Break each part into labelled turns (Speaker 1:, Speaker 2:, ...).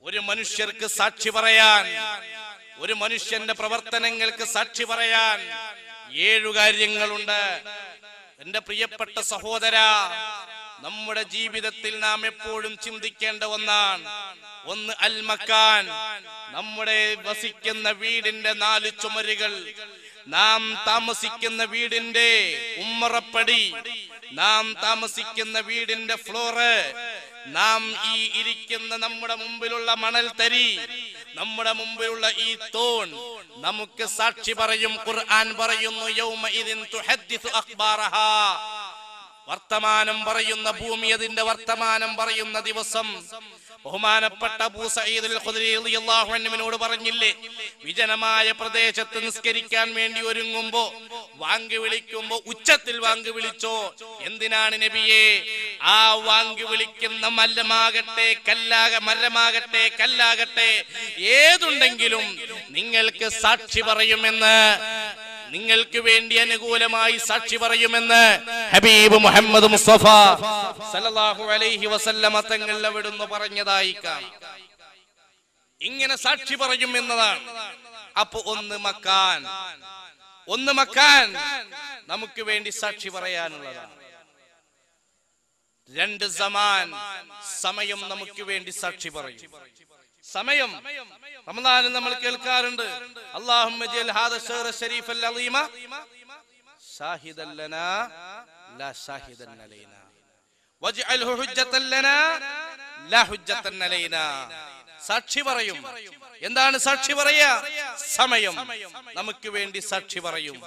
Speaker 1: ഒരു മനുഷ്യർക്ക് സാക്ഷി പറയാൻ ഒരു മനുഷ്യന്റെ പ്രവർത്തനങ്ങൾക്ക് സാക്ഷി പറയാൻ ഏഴു കാര്യങ്ങളുണ്ട് എന്റെ പ്രിയപ്പെട്ട സഹോദര നമ്മുടെ ജീവിതത്തിൽ നാം എപ്പോഴും ചിന്തിക്കേണ്ട ഒന്നാണ് ഒന്ന് അൽമക്കാൻ നമ്മുടെ വസിക്കുന്ന വീടിന്റെ നാല് ചുമരുകൾ നാം താമസിക്കുന്ന വീടിന്റെ ഉമ്മറപ്പടി നാം താമസിക്കുന്ന വീടിന്റെ ഫ്ലോറ് നാം ഈ ഇരിക്കുന്ന നമ്മുടെ മുമ്പിലുള്ള മണൽ തരി നമ്മുടെ മുമ്പിലുള്ള ഈ തോൺ നമുക്ക് സാക്ഷി പറയും ഖുർആൻ പറയുന്നു യൗമ ഇതിൻ തുഹദ്ദിസു അഖ്ബാറഹാ വർത്തമാനം പറയുന്ന ഭൂമി അതിന്റെ വർത്തമാനം പറയുന്ന ദിവസം ബഹുമാനപ്പെട്ട അബൂ സഈദ് അൽ ഖുദരി റളിയല്ലാഹു അൻഹുവിനോട് പറഞ്ഞില്ലേ വിജനമായ പ്രദേശത്ത് നിസ്കരിക്കാൻ വേണ്ടി ഒരുങ്ങുമ്പോ വാങ്ക് വിളിക്കുമ്പോ ഉച്ചത്തിൽ വാങ്ക് വിളിച്ചോ എന്തിനാണ് നബിയെ ആ വാങ്ക് വിളിക്കുന്ന മല്ലമാകട്ടെ കല്ലാക മരമാകട്ടെ കല്ലാകട്ടെ ഏതുണ്ടെങ്കിലും നിങ്ങൾക്ക് സാക്ഷി പറയുമെന്ന് നിങ്ങൾക്ക് വേണ്ടി അനുകൂലമായി സാക്ഷി പറയുമെന്ന് ഹബീബ് മുഹമ്മദ് മുസ്തഫ സല്ലല്ലാഹു അലൈഹി വസല്ലമ തങ്ങൾ അവിടുന്ന് പറഞ്ഞതായി കാണാം ഇങ്ങനെ സാക്ഷി പറയും എന്നതാണ് അപ്പൊ ഒന്ന് മക്കാൻ ഒന്ന് മക്കാൻ നമുക്ക് വേണ്ടി സാക്ഷി പറയാനുള്ളതാണ് രണ്ട് സമാൻ സമയം നമുക്ക് വേണ്ടി സാക്ഷി പറയും സമയം റമദാനിൽ നമ്മൾ കേൾക്കാറുണ്ട് അല്ലാഹുമ്മ ജൽ ഹാദ ശഹ്റ ശരീഫൽ അളീമ ഷാഹിദൻ ലനാ ലാ ഷാഹിദൻ അലൈനാ വജ്അൽഹു ഹുജ്ജത്തൻ ലനാ ലാ ഹുജ്ജത്തൻ അലൈനാ സാക്ഷി പറയും എന്താണ് സാക്ഷി പറയാ സമയം നമുക്ക് വേണ്ടി സാക്ഷി പറയും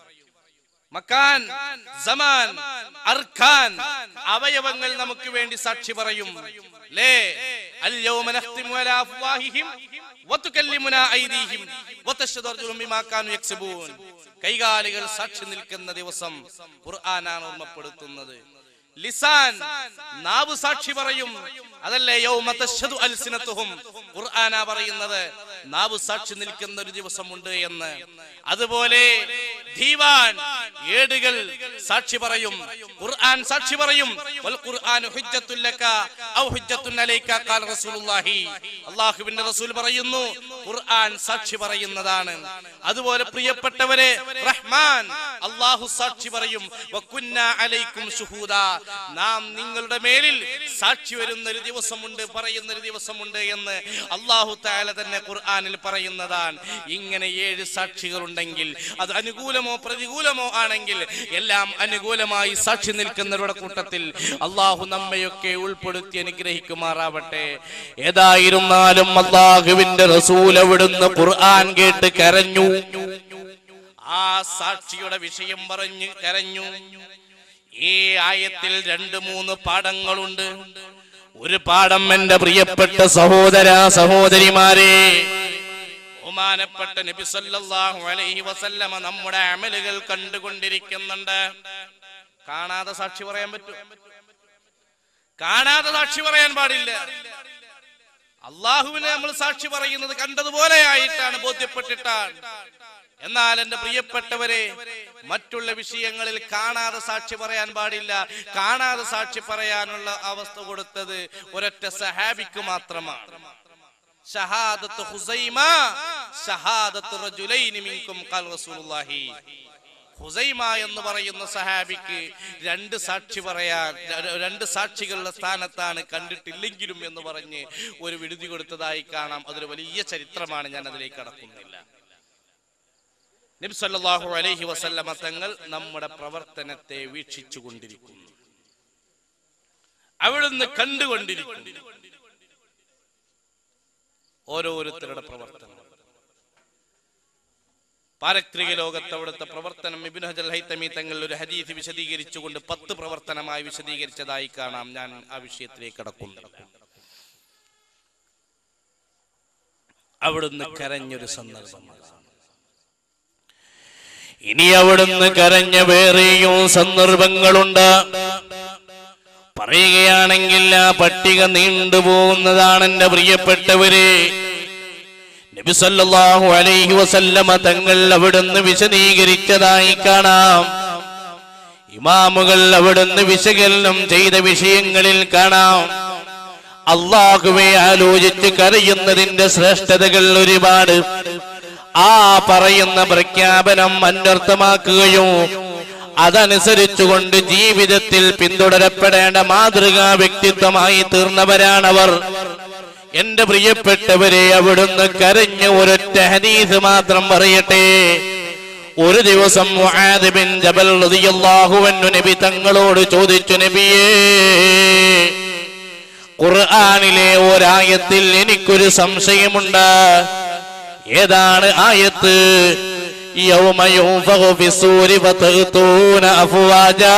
Speaker 1: മക്കാൻ സമാൻ അർഖാൻ അവയവങ്ങൾ നമുക്ക് വേണ്ടി സാക്ഷി പറയും ലേ اليوم نختم على أفواههم وتكلمنا أيديهم وتشهد أرجلهم بما كانوا يكسبون കൈകാലികൾ സാക്ഷി നിൽക്കുന്ന ദിവസം ഖുർആനാണ് ഓർമ്മപ്പെടുത്തുന്നത് ലിസാൻ നാവ് സാക്ഷി പറയും അതല്ലേ യൗമ തശ്ഹദു അൽസിനത്തുഹും ഖുർആനാ പറയുന്നത് നാവ് സാക്ഷി നിൽക്കുന്ന ഒരു ദിവസമുണ്ട് എന്ന് അതുപോലെ ദീവാൻ ഏടുകൾ സാക്ഷി പറയും ഖുർആൻ സാക്ഷി പറയും വൽ ഖുർആനു ഹുജ്ജത്തുൽ ലക ഔ ഹുജ്ജത്തുൻ അലൈക ഖാല റസൂലുള്ളാഹി അല്ലാഹുവിന്റെ റസൂൽ പറയുന്നു ഖുർആൻ സാക്ഷി പറയുന്നതാണ് അതുപോലെ പ്രിയപ്പെട്ടവരെ റഹ്മാൻ അല്ലാഹു സാക്ഷി പറയും വകുന്ന അലൈക്കും ശുഹൂദ നാം നിങ്ങളുടെ മേലിൽ സാക്ഷി വരുന്ന ഒരു ദിവസമുണ്ട് പറയുന്ന ഒരു ദിവസമുണ്ട് എന്ന് അല്ലാഹു തആല തന്നെ ഖുർആനിൽ പറയുന്നതാണ് ഇങ്ങനെ ഏഴ് സാക്ഷികൾ ഉണ്ടെങ്കിൽ അത് അനുകൂലമോ പ്രതികൂലമോ ആണെങ്കിൽ എല്ലാം അനുകൂലമായി സാക്ഷി നിൽക്കുന്നവരുടെ കൂട്ടത്തിൽ അള്ളാഹു നമ്മയൊക്കെ ഉൾപ്പെടുത്തി അനുഗ്രഹിക്കുമാറാവട്ടെ ഏതായിരുന്നാലും അള്ളാഹുവിന്റെ റസൂൽ അവിടുന്ന് ഖുർആൻ കേട്ട് കരഞ്ഞു ആ സാക്ഷിയുടെ വിഷയം പറഞ്ഞ് കരഞ്ഞു ഈ ആയത്തിൽ രണ്ട് മൂന്ന് പാഠങ്ങളുണ്ട് ഒരു പാഠം എന്റെ പ്രിയപ്പെട്ട സഹോദര സഹോദരിമാരെ ബഹുമാനപ്പെട്ട നബി സല്ലല്ലാഹു അലൈഹി വസല്ലമ നമ്മുടെ അമലുകൾ കണ്ടുകൊണ്ടിരിക്കുന്നുണ്ട് കാണാതെ സാക്ഷി പറയാൻ പറ്റും കാണാതെ സാക്ഷി പറയാൻ പാടില്ല അള്ളാഹുവിനെ നമ്മൾ സാക്ഷി പറയുന്നത് കണ്ടതുപോലെ ആയിട്ടാണ് ബോധ്യപ്പെട്ടിട്ടാണ് എന്നാൽ എന്റെ പ്രിയപ്പെട്ടവരെ മറ്റുള്ള വിഷയങ്ങളിൽ കാണാതെ സാക്ഷി പറയാൻ പാടില്ല കാണാതെ സാക്ഷി പറയാനുള്ള അവസ്ഥ കൊടുത്തത് ഒരൊറ്റ സഹാബിക്ക് മാത്രമാണ് ഷഹാദത്ത് ഹുസൈമ ഷഹാദത്ത് റജുലൈനി മിൻകും ഖാൽ റസൂലുള്ളാഹി ഹുസൈമ എന്ന് പറയുന്ന സഹാബിക്ക് രണ്ട് സാക്ഷി പറയാൻ ര- രണ്ട് സാക്ഷികളുടെ സ്ഥാനത്താണ് കണ്ടിട്ടില്ലെങ്കിലും എന്ന് പറഞ്ഞ് ഒരു വിടുതി കൊടുത്തതായി കാണാം അതൊരു വലിയ ചരിത്രമാണ് ഞാൻ അതിലേക്ക് കടക്കുന്നില്ല നബി സല്ലല്ലാഹു അലൈഹി വസല്ലമ തങ്ങൾ നമ്മുടെ പ്രവർത്തനത്തെ വീക്ഷിച്ചു കൊണ്ടിരിക്കുന്നു അവിടുന്ന് കണ്ടുകൊണ്ടിരിക്കുന്നു ഓരോരുത്തരുടെ പ്രവർത്തനം പാരത്രിക ലോകത്ത് അവിടുത്തെ പ്രവർത്തനം ഇബ്നു ഹജൽ ഹൈത്തമി തങ്ങൾ ഒരു ഹദീസ് വിശദീകരിച്ചുകൊണ്ട് പത്ത് പ്രവർത്തനമായി വിശദീകരിച്ചതായി കാണാം ഞാൻ ആ വിഷയത്തിലേക്ക് കടക്കുന്നു അവിടുന്ന് കരഞ്ഞൊരു സന്ദർഭമാണ് ഇനി അവിടുന്ന് കരഞ്ഞ വേറെയും സന്ദർഭങ്ങളുണ്ട് പറയുകയാണെങ്കിൽ ആ പട്ടിക നീണ്ടുപോകുന്നതാണ് എന്റെ പ്രിയപ്പെട്ടവരെ നബി സല്ലല്ലാഹു അലൈഹി വസല്ലമ തങ്ങൾ അവിടുന്ന് വിശദീകരിച്ചതായി കാണാം ഇമാമുകൾ അവിടുന്ന് വിശകലനം ചെയ്ത വിഷയങ്ങളിൽ കാണാം
Speaker 2: അള്ളാഹുവെ ആലോചിച്ച് കരയുന്നതിന്റെ ശ്രേഷ്ഠതകൾ ഒരുപാട് ആ പറയുന്ന പ്രഖ്യാപനം അന്വർത്ഥമാക്കുകയും അതനുസരിച്ചുകൊണ്ട് ജീവിതത്തിൽ പിന്തുടരപ്പെടേണ്ട മാതൃകാ വ്യക്തിത്വമായി തീർന്നവരാണവർ എന്റെ പ്രിയപ്പെട്ടവരെ അവിടുന്ന് കരഞ്ഞ ഒരൊറ്റ ഹദീസ് മാത്രം പറയട്ടെ ഒരു ദിവസം മുആദ് ബിൻ ജബൽ റളിയല്ലാഹു അൻഹു നബി തങ്ങളോട് ചോദിച്ചു നബിയേ ഖുർആനിലെ ഒരായത്തിൽ എനിക്കൊരു സംശയമുണ്ട് ഏതാണ് ആയത്ത് യൗമ യുൻഫഖു ഫിസ്സൂരി ഫതഖ്തൂന അഫ്വാജാ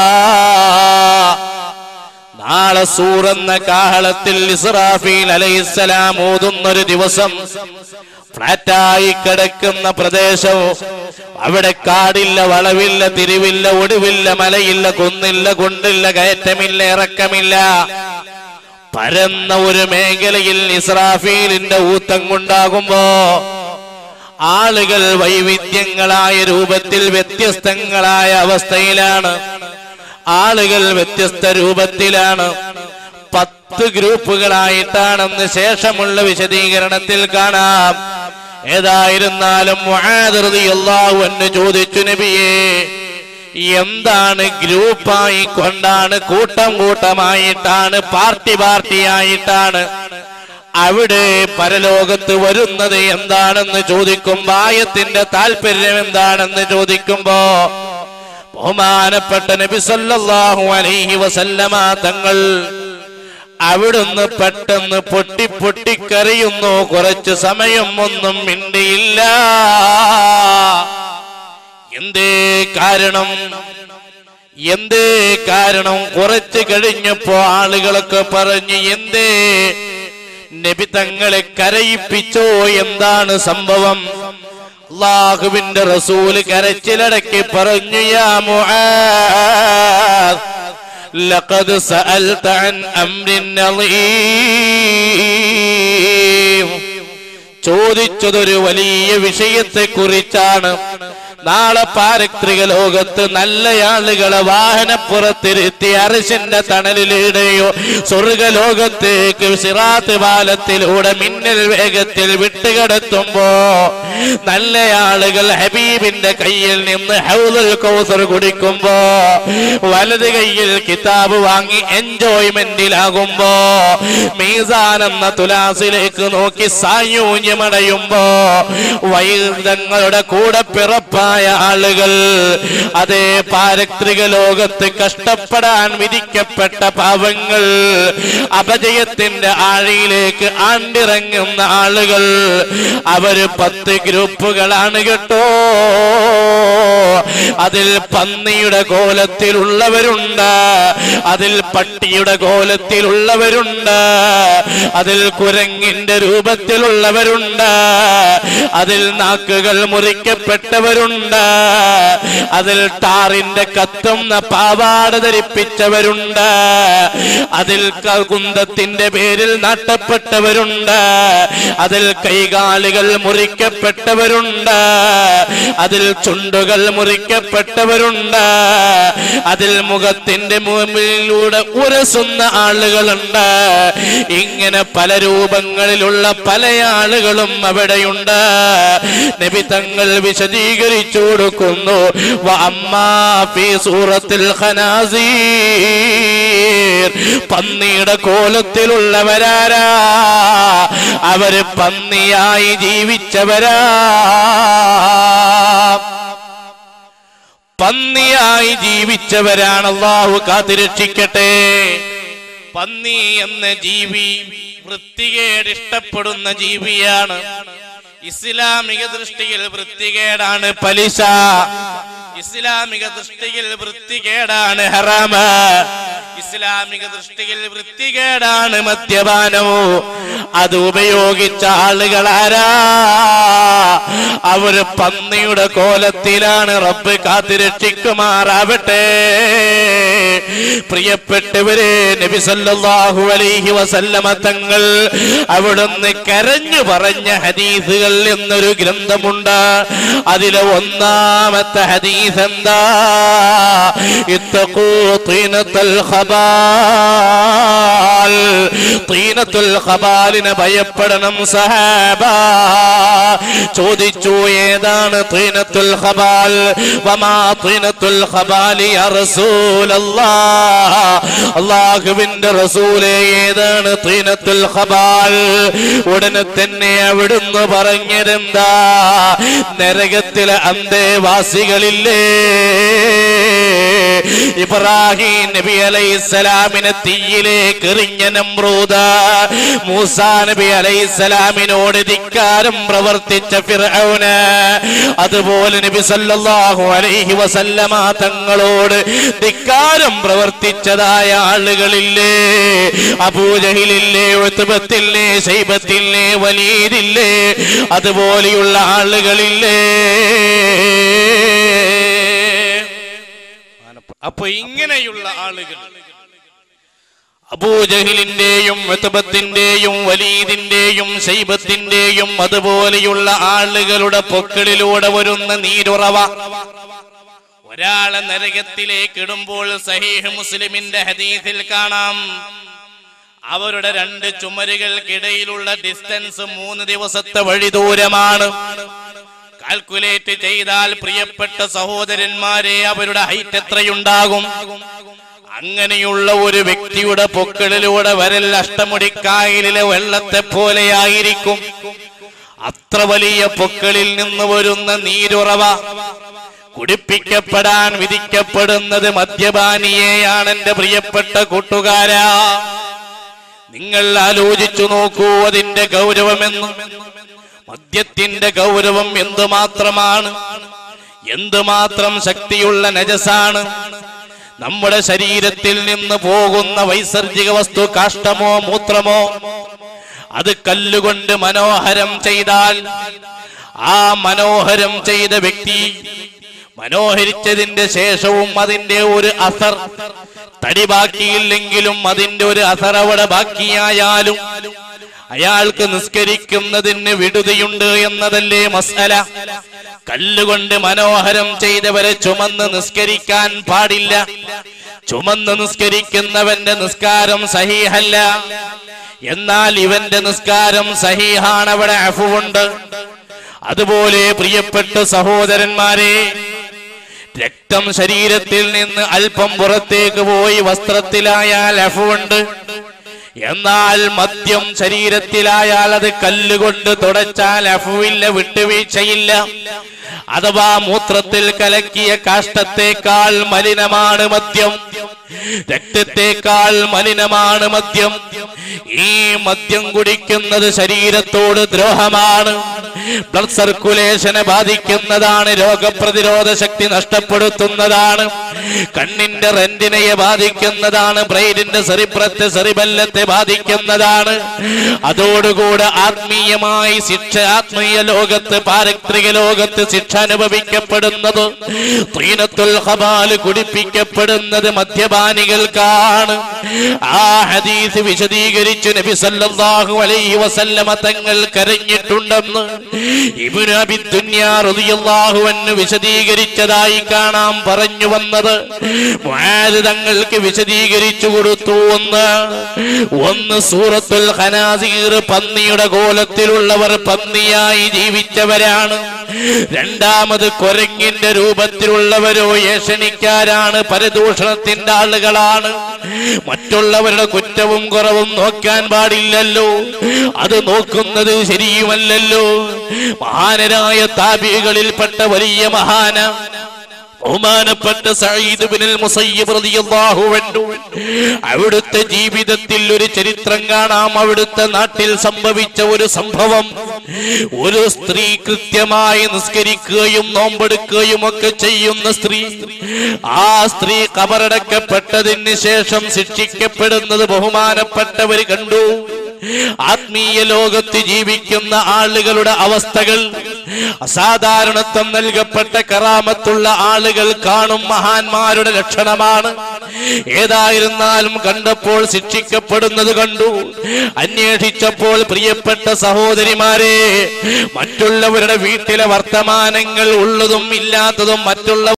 Speaker 2: നാളെ സൂറെന്ന കാഹളത്തിൽ ഇസ്രാഫീൽ അലൈഹിസ്സലാം ഓതുന്നൊരു ദിവസം ഫ്ലാറ്റായി കിടക്കുന്ന പ്രദേശവും അവിടെ കാടില്ല വളവില്ല തിരിവില്ല ഒടുവില്ല മലയില്ല കുന്നില്ല കുണ്ടില്ല കയറ്റമില്ല ഇറക്കമില്ല പരന്ന ഒരു മേഖലയിൽ ഇസ്രാഫീലിന്റെ ഊത്തം കൊണ്ടാകുമ്പോ ആളുകൾ വൈവിധ്യങ്ങളായ രൂപത്തിൽ വ്യത്യസ്തങ്ങളായ അവസ്ഥയിലാണ് ആളുകൾ വ്യത്യസ്ത രൂപത്തിലാണ് പത്ത് ഗ്രൂപ്പുകളായിട്ടാണെന്ന് ശേഷമുള്ള വിശദീകരണത്തിൽ കാണാം ഏതായിരുന്നാലും മുആദ് റളിയല്ലാഹു അൻഹു ചോദിച്ചു നബിയേ എന്താണ് ഗ്രൂപ്പായി കൊണ്ടാണ് കൂട്ടം കൂട്ടമായിട്ടാണ് പാർട്ടി പാർട്ടിയായിട്ടാണ് അവിടെ പരലോകത്ത് വരുന്നത് എന്താണെന്ന് ചോദിക്കുമ്പോ ആയത്തിന്റെ താല്പര്യം എന്താണെന്ന് ചോദിക്കുമ്പോ ബഹുമാനപ്പെട്ട നബി സല്ലല്ലാഹു അലൈഹി വസല്ലമ തങ്ങൾ അവിടുന്ന് പെട്ടെന്ന് പൊട്ടി പൊട്ടിക്കറിയുന്നു കുറച്ച് സമയം ഒന്നും മിണ്ടിയില്ല എന്തേ കാരണം എന്തേ കാരണം കുറച്ച് കഴിഞ്ഞപ്പോ ആളുകളൊക്കെ പറഞ്ഞു എന്തേ നബി തങ്ങളെ കരയിപ്പിച്ചോ എന്താണ് സംഭവം അള്ളാഹുവിന്റെ റസൂല് കരച്ചിലടക്കി പറഞ്ഞു യാ മുആദ് ലഖദ് സഅൽത അൻ അംരിൻ അളീം ചോദിച്ചതൊരു വലിയ വിഷയത്തെ കുറിച്ചാണ് നാളെ പാരത്രിക ലോകത്ത് നല്ല ആളുകളെ വാഹനപ്പുറത്തിരുത്തി അരശന്റെ തണലിലൂടെയോ സ്വർഗലോകത്തേക്ക് സിറാത്ത് പാലത്തിലൂടെ മിന്നൽ വേഗത്തിൽ വിട്ടുകിടത്തുമ്പോ നല്ല ആളുകൾ ഹബീബിന്റെ കയ്യിൽ നിന്ന് ഹൗദുൽ കൗസർ കുടിക്കുമ്പോ വലത് കയ്യിൽ കിതാബ് വാങ്ങി എൻജോയ്മെന്റിലാകുമ്പോ മീസാൻ എന്ന തുലാസിലേക്ക് നോക്കി സായൂന്യമടയുമ്പോ വൈദ്യങ്ങളുടെ കൂടെ പിറപ്പായ ആളുകൾ അതേ പാരത്രിക ലോകത്ത് കഷ്ടപ്പെടാൻ വിധിക്കപ്പെട്ട പാവങ്ങൾ അപജയത്തിന്റെ ആഴിയിലേക്ക് ആണ്ടിറങ്ങുന്ന ആളുകൾ അവര് പത്ത് ഗ്രൂപ്പുകളാണ് കേട്ടോ അതിൽ പന്നിയുടെ കോലത്തിലുള്ളവരുണ്ട് അതിൽ പട്ടിയുടെ കോലത്തിലുള്ളവരുണ്ട് അതിൽ കുരങ്ങിന്റെ രൂപത്തിലുള്ളവരുണ്ട് അതിൽ നാക്കുകൾ മുറിക്കപ്പെട്ടവരുണ്ട് അതിൽ ടാറിന്റെ കത്തുന്ന പാവാട ധരിപ്പിച്ചവരുണ്ട് അതിൽ ക- കുന്തത്തിന്റെ പേരിൽ നാട്ടപ്പെട്ടവരുണ്ട് അതിൽ കൈകാലുകൾ മുറിക്കപ്പെട്ടവരുണ്ട് അതിൽ ചുണ്ടുകൾ മുറിക്കപ്പെട്ടവരുണ്ട് അതിൽ മുഖത്തിന്റെ മുമ്പിലൂടെ ഉരസുന്ന ആളുകളുണ്ട് ഇങ്ങനെ പല രൂപങ്ങളിലുള്ള പല ആളുകളും അവിടെയുണ്ട് നബി തങ്ങൾ വിശദീകരിച്ചു കൊടുക്കുന്നു വ അമ്മാ ഫീ സൂറത്തിൽ ഖനാസീർ പന്നിയുടെ കോലത്തിലുള്ളവരാരാ അവര് പന്നിയായി ജീവിച്ചവരാ പന്നിയായി ജീവിച്ചവരാണ് അള്ളാഹു കാത്തിരക്ഷിക്കട്ടെ പന്നി എന്ന ജീവി വൃത്തികേട് ഇഷ്ടപ്പെടുന്ന ജീവിയാണ് ഇസ്ലാമിക ദൃഷ്ടിയിൽ വൃത്തികേടാണ് പലിശ ഇസ്ലാമിക ദൃഷ്ടിയിൽ വൃത്തികേടാണ് ഹറാമ് ഇസ്ലാമിക ദൃഷ്ടിയിൽ വൃത്തികേടാണ് മദ്യപാനവും അത് ഉപയോഗിച്ച ആളുകളാരാ അവര് പന്നിയുടെ കോലത്തിലാണ് റബ്ബ് കാത്തിരക്ഷിക്കുമാറാവട്ടെ പ്രിയപ്പെട്ടവരെ നബി സല്ലല്ലാഹു അലൈഹി വസല്ലമ തങ്ങൾ അവിടുന്ന് കരഞ്ഞു പറഞ്ഞ ഹദീസുകൾ എന്നൊരു ഗ്രന്ഥമുണ്ട് അതിലെ ഒന്നാമത്തെ ഹദീസ് ഹദീസ് എന്താ ഇത്തഖൂ തീനത്തൽ ഖബാൽ തീനത്തുൽ ഖബാലിനെ ഭയപ്പെടണം സഹാബ ചോദിച്ചു ഏതാണ് തീനത്തുൽ ഖബാൽ വമാ തീനത്തുൽ ഖബാലി യാ റസൂലല്ലാഹ് അല്ലാഹുവിന്റെ റസൂലേ ഏതാണ് തീനത്തുൽ ഖബാൽ ഉടനെ തന്നെ അവിടുന്ന് പറഞ്ഞതെന്താ നരകത്തിലെ അന്തേവാസികളില്ലേ ഇബ്രാഹിം നബി അലൈഹിസ്സലാമിനെ തീയിലേക്ക് എറിഞ്ഞ നമ്രൂദ മൂസാ നബി അലൈഹിസ്സലാമിനോട് ധിക്കാരം പ്രവർത്തിച്ച ഫിർഔന് അതുപോലെ നബി സല്ലല്ലാഹു അലൈഹി വസല്ലമ തങ്ങളോട് ധിക്കാരം പ്രവർത്തിച്ചതായ ആളുകളില്ലേ അബൂജഹിലില്ലേ ഉത്ബത്തില്ലേ ശൈബത്തില്ലേ വലീദില്ലേ അതുപോലെയുള്ള ആളുകളില്ലേ
Speaker 1: അപ്പൊ ഇങ്ങനെയുള്ള ആളുകൾ
Speaker 2: അബൂജഹിലിന്റെയും ഉത്ബത്തിന്റെയും വലീദിന്റെയും ശൈബത്തിന്റെയും അതുപോലെയുള്ള ആളുകളുടെ പൊക്കളിലൂടെ വരുന്ന നീരുറവ
Speaker 1: ഒരാളെ നരകത്തിലേക്ക് ഇടുമ്പോൾ സഹീഹ് മുസ്ലിമിന്റെ ഹദീസിൽ കാണാം അവരുടെ രണ്ട് ചുമരുകൾക്കിടയിലുള്ള ഡിസ്റ്റൻസ് മൂന്ന് ദിവസത്തെ വഴി ദൂരമാണ് കാൽക്കുലേറ്റ് ചെയ്താൽ പ്രിയപ്പെട്ട സഹോദരന്മാരെ അവരുടെ ഹൈറ്റ് എത്രയുണ്ടാകും അങ്ങനെയുള്ള ഒരു വ്യക്തിയുടെ പൊക്കളിലൂടെ വരൽ അഷ്ടമുടിക്കായലിലെ വെള്ളത്തെ പോലെയായിരിക്കും അത്ര വലിയ പൊക്കളിൽ നിന്ന് വരുന്ന നീരുറവ കുടിപ്പിക്കപ്പെടാൻ വിധിക്കപ്പെടുന്നത് മദ്യപാനിയെയാണ് എന്റെ പ്രിയപ്പെട്ട കൂട്ടുകാരാ നിങ്ങൾ ആലോചിച്ചു നോക്കൂ അതിന്റെ ഗൗരവമെന്ന് മദ്യത്തിന്റെ ഗൗരവം എന്തുമാത്രമാണ് എന്തുമാത്രം ശക്തിയുള്ള നജസാണ് നമ്മുടെ ശരീരത്തിൽ നിന്ന് പോകുന്ന വൈസർജിക വസ്തു കാഷ്ടമോ മൂത്രമോ അത് കല്ലുകൊണ്ട് മനോഹരം ചെയ്താൽ ആ മനോഹരം ചെയ്ത വ്യക്തി മനോഹരിച്ചതിന്റെ ശേഷവും അതിന്റെ ഒരു അസർ തടി ബാക്കിയില്ലെങ്കിലും അതിന്റെ ഒരു അസർ അവിടെ ബാക്കിയായാലും അയാൾക്ക് നിസ്കരിക്കുന്നതിന് വിടുതിയുണ്ട് എന്നതല്ലേ മസല കല്ലുകൊണ്ട് മനോഹരം ചെയ്തവരെ ചുമന്ന് നിസ്കരിക്കാൻ പാടില്ല ചുമന്ന് നിസ്കരിക്കുന്നവന്റെ നിസ്കാരം സഹീഹല്ല എന്നാൽ ഇവന്റെ നിസ്കാരം സഹീഹാണ് അവിടെ അഫുവുണ്ട് അതുപോലെ പ്രിയപ്പെട്ട സഹോദരന്മാരെ രക്തം ശരീരത്തിൽ നിന്ന് അല്പം പുറത്തേക്ക് പോയി വസ്ത്രത്തിലായാൽ അഫുണ്ട് എന്നാൽ മദ്യം ശരീരത്തിലായാൽ അത് കല്ലുകൊണ്ട് തുടച്ചാൽ അഫുവില്ല വിട്ടുവീഴ്ചയില്ല അഥവാ മൂത്രത്തിൽ കലക്കിയ കാഷ്ടത്തേക്കാൾ മലിനമാണ് മദ്യം രക്തത്തേക്കാൾ മലിനമാണ് മദ്യം ഈ മദ്യം കുടിക്കുന്നത് ശരീരത്തോട് ദ്രോഹമാണ് ബ്ലഡ് സർക്കുലേഷനെ ബാധിക്കുന്നതാണ് രോഗപ്രതിരോധ ശക്തി നഷ്ടപ്പെടുത്തുന്നതാണ് കണ്ണിന്റെ റെന്റിനയെ ബാധിക്കുന്നതാണ് ബ്രെയിനിന്റെ സെറിബ്രത്തെ സെറിബല്ലത്തെ ബാധിക്കുന്നതാണ് അതോടുകൂടെ ആത്മീയമായി ശിക്ഷ ആത്മീയ ലോകത്ത് പാരത്രിക ലോകത്ത് ശിക്ഷ അനുഭവിക്കപ്പെടുന്നത് തീനത്തുൽ ഹബാല് കുടിപ്പിക്കപ്പെടുന്നത് മദ്യപാനികൾക്കാണ് ആ ഹദീസ് വിശദീകരിച്ചു നബി സല്ലല്ലാഹു അലൈഹി വസല്ലമ തങ്ങൾ കരഞ്ഞിട്ടുണ്ടെന്ന് ഇബ്നു അബി ദുനിയ റളിയല്ലാഹു അൻഹു വിശദീകരിച്ചതായി കാണാം പറഞ്ഞു വന്നത് മുആദ് തങ്ങൾക്ക് വിശദീകരിച്ചു കൊടുത്തു ഒന്ന് ഒന്ന് സൂറത്തുൽ ഖനാസീർ പന്നിയുടെ കോലത്തിലുള്ളവർ പന്നിയായി ജീവിച്ചവരാണ് രണ്ടാമത് കൊരങ്ങിന്റെ രൂപത്തിലുള്ളവരോ ഏഷണിക്കാരാണ് പരദൂഷണത്തിന്റെ ആളുകളാണ് മറ്റുള്ളവരുടെ കുറ്റവും കുറവും നോക്കാൻ പാടില്ലല്ലോ അത് നോക്കുന്നത് ശരിയുമല്ലല്ലോ മഹാനരായ താപികളിൽപ്പെട്ട വലിയ മഹാന ബഹുമാനപ്പെട്ട സഈദ് ബിനുൽ മുസയ്യിബ് റളിയല്ലാഹു അൻഹു അവിടുത്തെ ജീവിതത്തിൽ ഒരു ചരിത്രം കാണാം അവിടുത്തെ നാട്ടിൽ സംഭവിച്ച ഒരു സംഭവം ഒരു സ്ത്രീ കൃത്യമായി നിസ്കരിക്കുകയും നോമ്പെടുക്കുകയും ഒക്കെ ചെയ്യുന്ന സ്ത്രീ ആ സ്ത്രീ കബറടക്കപ്പെട്ടതിന് ശേഷം ശിക്ഷിക്കപ്പെടുന്നത് ബഹുമാനപ്പെട്ടവർ കണ്ടു ആത്മീയ ലോകത്ത് ജീവിക്കുന്ന ആളുകളുടെ അവസ്ഥകൾ അസാധാരണത്വം നൽകപ്പെട്ട കറാമത്തുള്ള ആളുകൾ കാണും മഹാന്മാരുടെ ലക്ഷണമാണ് ഏതായിരുന്നാലും കണ്ടപ്പോൾ ശിക്ഷിക്കപ്പെടുന്നത് കണ്ടു അന്വേഷിച്ചപ്പോൾ പ്രിയപ്പെട്ട സഹോദരിമാരെ മറ്റുള്ളവരുടെ വീട്ടിലെ വർത്തമാനങ്ങൾ ഉള്ളതും ഇല്ലാത്തതും മറ്റുള്ള